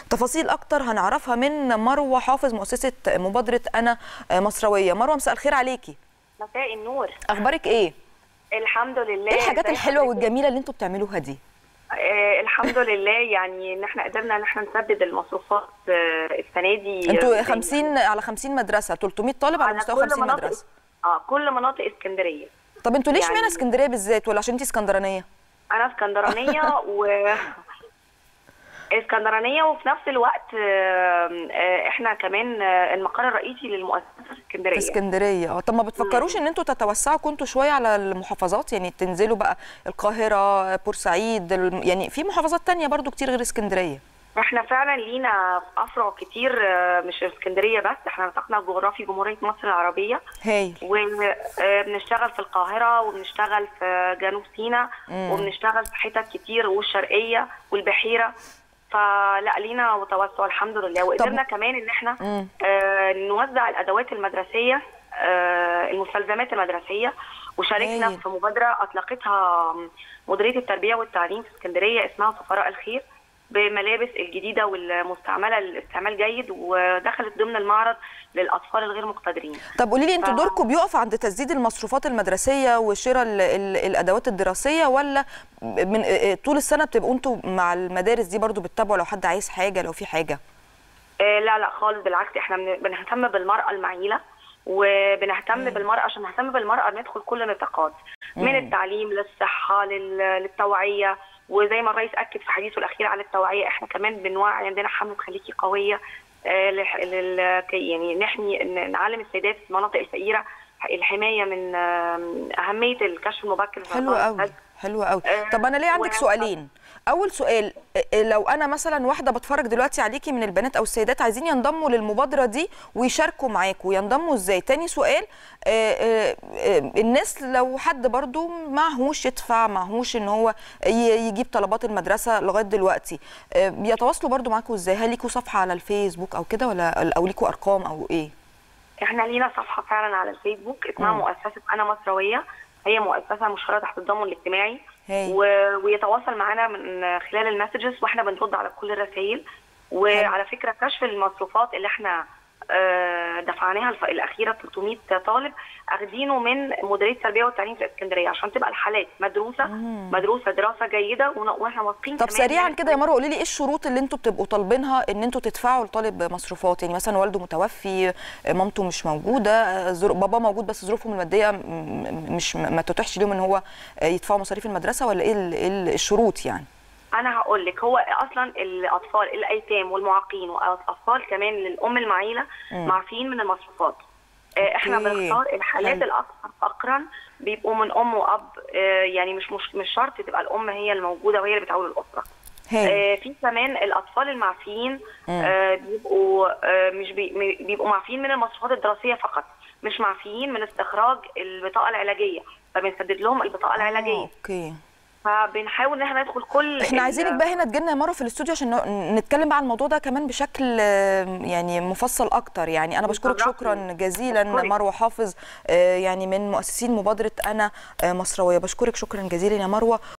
تفاصيل اكتر هنعرفها من مروه حافظ مؤسسه مبادره انا مصرويه مروه مساء الخير عليكي مساء النور اخبارك ايه الحمد لله ايه الحاجات ازي الحلوه حضرتك؟ والجميله اللي انتوا بتعملوها دي آه الحمد لله يعني ان احنا قدرنا ان احنا نسدد المصروفات آه السنه دي انتوا آه، 50 على 50 مدرسه 300 طالب على مستوى 50 مناطق مدرسه اه كل مناطق اسكندريه طب انتوا ليش يعني- اشمعنى اسكندريه بالذات ولا عشان انت اسكندرانيه انا اسكندرانيه و اسكندرانيه وفي نفس الوقت آه، آه، احنا كمان آه، المقر الرئيسي للمؤسسه في في اسكندريه اسكندريه اه طب ما بتفكروش ان انتوا تتوسعوا كنتوا شويه على المحافظات يعني تنزلوا بقى القاهره بورسعيد الم- يعني في محافظات تانية برضو كتير غير اسكندريه احنا فعلا لينا افرع كتير آه، مش في اسكندريه بس احنا نطقنا جغرافي جمهوريه مصر العربيه هايل وبنشتغل في القاهرة وبنشتغل في جنوب سيناء وبنشتغل في حتت كتير والشرقية والبحيرة فلا لينا توسع الحمد لله وقدرنا كمان ان احنا مم. آه نوزع الادوات المدرسيه آه المستلزمات المدرسيه وشاركنا هايل. في مبادره اطلقتها مديريه التربيه والتعليم في اسكندريه اسمها سفراء الخير بملابس الجديده والمستعمله للاستعمال جيد ودخلت ضمن المعرض للاطفال الغير مقتدرين طب قولي لي انتوا ف- دوركم بيقف عند تسديد المصروفات المدرسيه وشراء ال- ال- الادوات الدراسيه ولا من طول السنه بتبقوا انتوا مع المدارس دي برضو بتتابعوا لو حد عايز حاجه لو في حاجه آه، لا لا خالص بالعكس احنا بن- بنهتم بالمرأة المعيلة وبنهتم بالمرأة عشان نهتم بالمرأة ندخل كل النطاقات من التعليم للصحة لل- للتوعية وزي ما الرئيس أكد في حديثه الأخير على التوعية احنا كمان بنوعي عندنا حملة خليكي قوية آه، لح- لل كي- يعني نحمي ن- نعلم السيدات في المناطق الفقيرة الحماية من آم، أهمية الكشف المبكر في حلو أطفال قوي الثلج. حلو قوي آه، طب انا ليه عندك و- سؤالين اول سؤال آه، لو انا مثلا واحده بتفرج دلوقتي عليكي من البنات او السيدات عايزين ينضموا للمبادره دي ويشاركوا معاكوا ينضموا ازاي تاني سؤال آه، آه، آه، الناس لو حد برضو معهوش يدفع معهوش ان هو ي- يجيب طلبات المدرسه لغايه دلوقتي آه، بيتواصلوا برضو معاكوا ازاي هل ليكوا صفحه على الفيسبوك او كده ولا او ليكوا ارقام او ايه احنا لينا صفحه فعلا على الفيسبوك اسمها مم. مؤسسه انا مصرويه هي مؤسسه مشهوره تحت التضامن الاجتماعي هاي. و... ويتواصل معنا من خلال المسجز واحنا بنرد على كل الرسائل وعلى فكره كشف المصروفات اللي احنا آه، دفعناها الف... الاخيره 300 طالب اخدينه من مديريه التربيه والتعليم في اسكندريه عشان تبقى الحالات مدروسه مدروسه دراسه جيده ون... واحنا واثقين طب كمان سريعا من- كده يا مروه قولي لي ايه الشروط اللي انتوا بتبقوا طالبينها ان انتوا تدفعوا لطالب مصروفات يعني مثلا والده متوفي مامته مش موجوده زر... بابا موجود بس ظروفهم الماديه م- م- مش ما تتيحش ليهم ان هو يدفعوا مصاريف المدرسه ولا ايه ال- إيه ال- الشروط يعني انا هقول لك هو اصلا الاطفال الايتام والمعاقين والاطفال كمان للام المعيله معفيين من المصروفات آه، احنا أوكي. بنختار الحالات حلو. الاكثر فقرا بيبقوا من ام واب آه، يعني مش مش مش شرط تبقى الام هي الموجوده وهي اللي بتعول الاسره هاي آه، في كمان الاطفال المعفيين آه، بيبقوا آه، مش بي- م- بيبقوا معفيين من المصروفات الدراسيه فقط مش معفيين من استخراج البطاقه العلاجيه فبنسدد لهم البطاقه العلاجيه اوكي فبنحاول ان احنا ندخل كل احنا ال- عايزينك بقى هنا تجينا يا مروه في الاستوديو عشان ن- نتكلم بقى عن الموضوع ده كمان بشكل آه، يعني مفصل اكتر يعني انا بشكرك بالظبط. شكرا جزيلا بشكرك. مروه حافظ آه، يعني من مؤسسين مبادره انا آه، مصرويه بشكرك شكرا جزيلا يا مروه